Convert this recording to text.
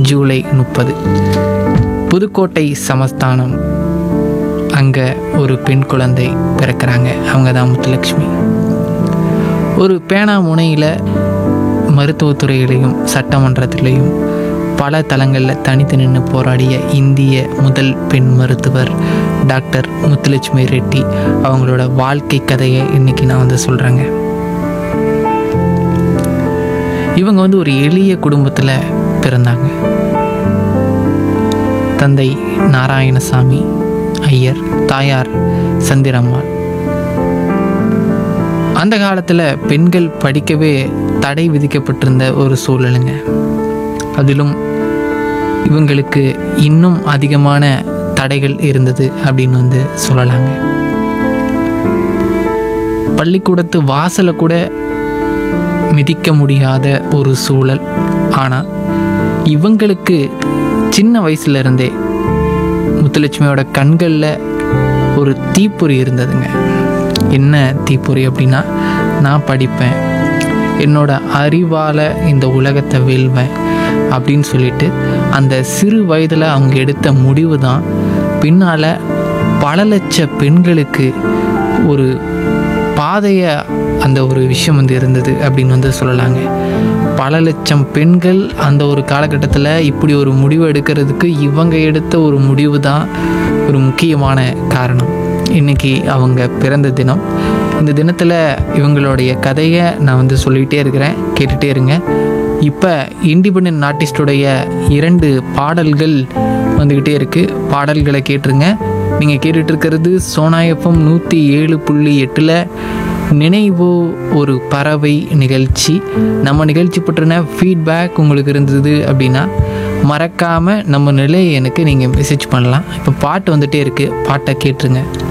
ஜூலை முப்பது புதுக்கோட்டை சமஸ்தானம் அங்கே ஒரு பெண் குழந்தை பிறக்கிறாங்க அவங்க தான் முத்துலட்சுமி ஒரு பேனா முனையில் மருத்துவத்துறையிலையும் சட்டமன்றத்திலையும் பல தளங்களில் தனித்து நின்று போராடிய இந்திய முதல் பெண் மருத்துவர் டாக்டர் முத்துலட்சுமி ரெட்டி அவங்களோட வாழ்க்கை கதையை இன்னைக்கு நான் வந்து சொல்கிறேங்க இவங்க வந்து ஒரு எளிய குடும்பத்தில் பிறந்தாங்க தந்தை நாராயணசாமி ஐயர் தாயார் சந்திரம்மாள் அந்த காலத்தில் பெண்கள் படிக்கவே தடை விதிக்கப்பட்டிருந்த ஒரு சூழலுங்க அதிலும் இவங்களுக்கு இன்னும் அதிகமான தடைகள் இருந்தது அப்படின்னு வந்து சொல்லலாங்க பள்ளிக்கூடத்து வாசலை கூட மிதிக்க முடியாத ஒரு சூழல் ஆனால் இவங்களுக்கு சின்ன வயசுல இருந்தே முத்துலட்சுமியோட கண்களில் ஒரு தீப்பொறி இருந்ததுங்க என்ன தீப்பொறி அப்படின்னா நான் படிப்பேன் என்னோட அறிவால் இந்த உலகத்தை வெல்வேன் அப்படின்னு சொல்லிட்டு அந்த சிறு வயதில் அவங்க எடுத்த முடிவு தான் பின்னால் பல லட்ச பெண்களுக்கு ஒரு பாதையை அந்த ஒரு விஷயம் வந்து இருந்தது அப்படின்னு வந்து சொல்லலாங்க பல லட்சம் பெண்கள் அந்த ஒரு காலகட்டத்தில் இப்படி ஒரு முடிவு எடுக்கிறதுக்கு இவங்க எடுத்த ஒரு முடிவு தான் ஒரு முக்கியமான காரணம் இன்னைக்கு அவங்க பிறந்த தினம் இந்த தினத்தில் இவங்களுடைய கதையை நான் வந்து சொல்லிகிட்டே இருக்கிறேன் கேட்டுகிட்டே இருங்க இப்போ இண்டிபெண்ட் ஆர்டிஸ்டுடைய இரண்டு பாடல்கள் வந்துக்கிட்டே இருக்குது பாடல்களை கேட்டுருங்க நீங்கள் கேட்டுட்டு இருக்கிறது சோனா எஃப்எம் நூற்றி ஏழு புள்ளி எட்டில் நினைவோ ஒரு பறவை நிகழ்ச்சி நம்ம நிகழ்ச்சி பற்றின ஃபீட்பேக் உங்களுக்கு இருந்தது அப்படின்னா மறக்காமல் நம்ம நிலையை எனக்கு நீங்கள் மெசேஜ் பண்ணலாம் இப்போ பாட்டு வந்துகிட்டே இருக்குது பாட்டை கேட்டுருங்க